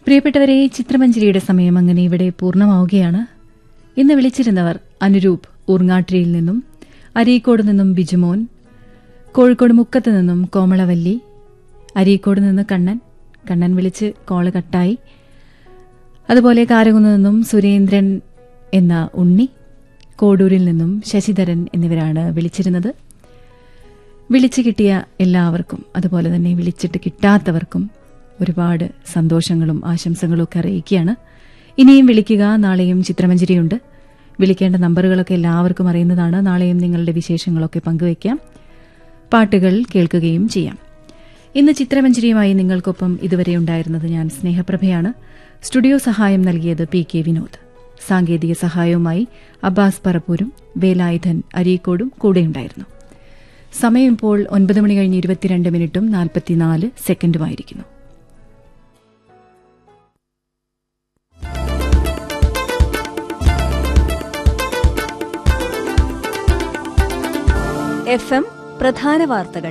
പ്രിയപ്പെട്ടവരെ ചിത്രമഞ്ജരിയുടെ സമയം അങ്ങനെ ഇവിടെ പൂർണ്ണമാവുകയാണ് ഇന്ന് വിളിച്ചിരുന്നവർ അനുരൂപ് ഊർങ്ങാട്ടിരിയിൽ നിന്നും അരീക്കോട് നിന്നും ബിജുമോൻ കോഴിക്കോട് മുക്കത്ത് നിന്നും കോമളവല്ലി അരീക്കോട് നിന്ന് കണ്ണൻ കണ്ണൻ വിളിച്ച് കോള് കട്ടായി അതുപോലെ കാരകുന്ന് നിന്നും സുരേന്ദ്രൻ എന്ന ഉണ്ണി കോഡൂരിൽ നിന്നും ശശിധരൻ എന്നിവരാണ് വിളിച്ചിരുന്നത് വിളിച്ചു കിട്ടിയ എല്ലാവർക്കും അതുപോലെ തന്നെ വിളിച്ചിട്ട് കിട്ടാത്തവർക്കും ഒരുപാട് സന്തോഷങ്ങളും ആശംസകളും ഒക്കെ അറിയിക്കുകയാണ് ഇനിയും വിളിക്കുക നാളെയും ചിത്രമഞ്ജരിയുണ്ട് വിളിക്കേണ്ട നമ്പറുകളൊക്കെ എല്ലാവർക്കും അറിയുന്നതാണ് നാളെയും നിങ്ങളുടെ വിശേഷങ്ങളൊക്കെ പങ്കുവയ്ക്കാം പാട്ടുകൾ കേൾക്കുകയും ചെയ്യാം ഇന്ന് ചിത്രമഞ്ജരിയുമായി നിങ്ങൾക്കൊപ്പം ഇതുവരെ ഉണ്ടായിരുന്നത് ഞാൻ സ്നേഹപ്രഭയാണ് സ്റ്റുഡിയോ സഹായം നൽകിയത് പി കെ വിനോദ് സാങ്കേതിക സഹായവുമായി അബ്ബാസ് പറപ്പൂരും വേലായുധൻ അരീക്കോടും കൂടെയുണ്ടായിരുന്നു സമയം ഇപ്പോൾ ഒൻപത് മണി കഴിഞ്ഞ് ഇരുപത്തിരണ്ട് മിനിറ്റും നാൽപ്പത്തിനാല് സെക്കൻഡുമായിരിക്കുന്നു എഫ് എം പ്രധാന വാർത്തകൾ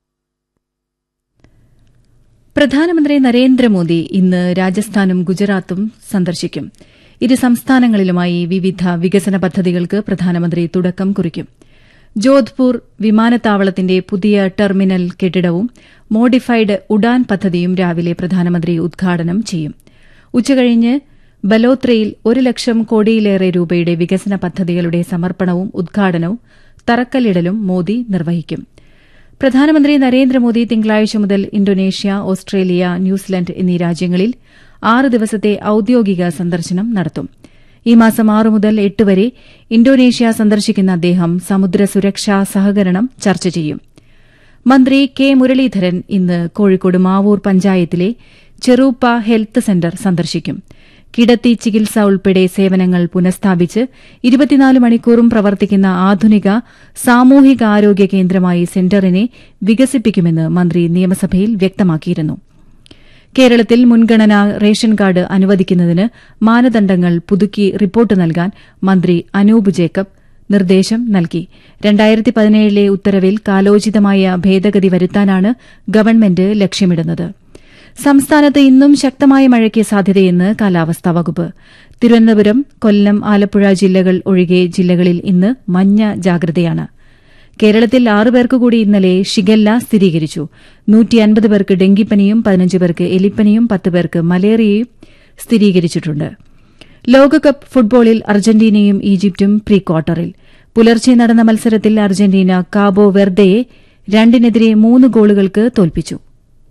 പ്രധാനമന്ത്രി നരേന്ദ്രമോദി ഇന്ന് രാജസ്ഥാനും ഗുജറാത്തും സന്ദർശിക്കും ഇരു സംസ്ഥാനങ്ങളിലുമായി വിവിധ വികസന പദ്ധതികൾക്ക് പ്രധാനമന്ത്രി തുടക്കം കുറിക്കും ജോധ്പൂർ വിമാനത്താവളത്തിന്റെ പുതിയ ടെർമിനൽ കെട്ടിടവും മോഡിഫൈഡ് ഉഡാൻ പദ്ധതിയും രാവിലെ പ്രധാനമന്ത്രി ഉദ്ഘാടനം ചെയ്യും ഉച്ചകഴിഞ്ഞ് ബലോത്രയിൽ ഒരു ലക്ഷം കോടിയിലേറെ രൂപയുടെ വികസന പദ്ധതികളുടെ സമർപ്പണവും ഉദ്ഘാടനവും തറക്കല്ലിടലും മോദി നിർവഹിക്കും പ്രധാനമന്ത്രി നരേന്ദ്രമോദി തിങ്കളാഴ്ച മുതൽ ഇന്തോനേഷ്യ ഓസ്ട്രേലിയ ന്യൂസിലൻഡ് എന്നീ രാജ്യങ്ങളിൽ ആറ് ദിവസത്തെ ഔദ്യോഗിക സന്ദർശനം നടത്തും ഈ മാസം ആറ് മുതൽ എട്ട് വരെ ഇന്തോനേഷ്യ സന്ദർശിക്കുന്ന അദ്ദേഹം സമുദ്ര സുരക്ഷാ സഹകരണം ചർച്ച ചെയ്യും മന്ത്രി കെ മുരളീധരൻ ഇന്ന് കോഴിക്കോട് മാവൂർ പഞ്ചായത്തിലെ ചെറൂപ്പ ഹെൽത്ത് സെന്റർ സന്ദർശിക്കും കിടത്തി ചികിത്സ ഉൾപ്പെടെ സേവനങ്ങൾ പുനഃസ്ഥാപിച്ച് ഇരുപത്തിനാല് മണിക്കൂറും പ്രവർത്തിക്കുന്ന ആധുനിക സാമൂഹികാരോഗ്യ കേന്ദ്രമായി സെന്ററിനെ വികസിപ്പിക്കുമെന്ന് മന്ത്രി നിയമസഭയിൽ വ്യക്തമാക്കിയിരുന്നു കേരളത്തിൽ മുൻഗണനാ റേഷൻ കാർഡ് അനുവദിക്കുന്നതിന് മാനദണ്ഡങ്ങൾ പുതുക്കി റിപ്പോർട്ട് നൽകാൻ മന്ത്രി അനൂപ് ജേക്കബ് നിർദ്ദേശം നൽകി രണ്ടായിരത്തി പതിനേഴിലെ ഉത്തരവിൽ കാലോചിതമായ ഭേദഗതി വരുത്താനാണ് ഗവൺമെന്റ് ലക്ഷ്യമിടുന്നത് സംസ്ഥാനത്ത് ഇന്നും ശക്തമായ മഴയ്ക്ക് സാധ്യതയെന്ന് കാലാവസ്ഥാ വകുപ്പ് തിരുവനന്തപുരം കൊല്ലം ആലപ്പുഴ ജില്ലകൾ ഒഴികെ ജില്ലകളിൽ ഇന്ന് മഞ്ഞ ജാഗ്രതയാണ് കേരളത്തിൽ ആറുപേർക്ക് കൂടി ഇന്നലെ ഷിഗല്ല സ്ഥിരീകരിച്ചു നൂറ്റിയൻപത് പേർക്ക് ഡെങ്കിപ്പനിയും പതിനഞ്ച് പേർക്ക് എലിപ്പനിയും പത്ത് പേർക്ക് മലേറിയയും സ്ഥിരീകരിച്ചിട്ടുണ്ട് ലോകകപ്പ് ഫുട്ബോളിൽ അർജന്റീനയും ഈജിപ്തും പ്രീ ക്വാർട്ടറിൽ പുലർച്ചെ നടന്ന മത്സരത്തിൽ അർജന്റീന കാബോ വെർദയെ രണ്ടിനെതിരെ മൂന്ന് ഗോളുകൾക്ക് തോൽപ്പിച്ചു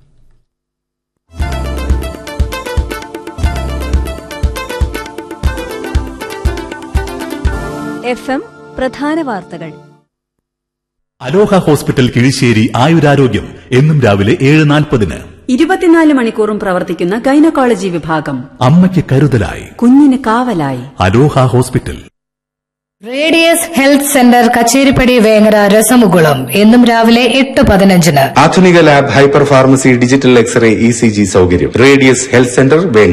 എഫ് എം പ്രധാന വാർത്തകൾ അലോഹ ഹോസ്പിറ്റൽ കിഴിശ്ശേരി ആയുരാരോഗ്യം എന്നും രാവിലെ ഏഴ് നാൽപ്പതിന് ഇരുപത്തിനാല് മണിക്കൂറും പ്രവർത്തിക്കുന്ന ഗൈനക്കോളജി വിഭാഗം അമ്മയ്ക്ക് കരുതലായി കുഞ്ഞിന് കാവലായി Aloha hospital Radius health centre Kacheripadi Vengara രസമുകുളം എന്നും രാവിലെ എട്ട് പതിനഞ്ചിന് ആധുനിക lab hyper pharmacy digital x-ray E C G സൗകര്യം റേഡിയസ് ഹെൽത്ത് സെന്റർ വേങ്ങ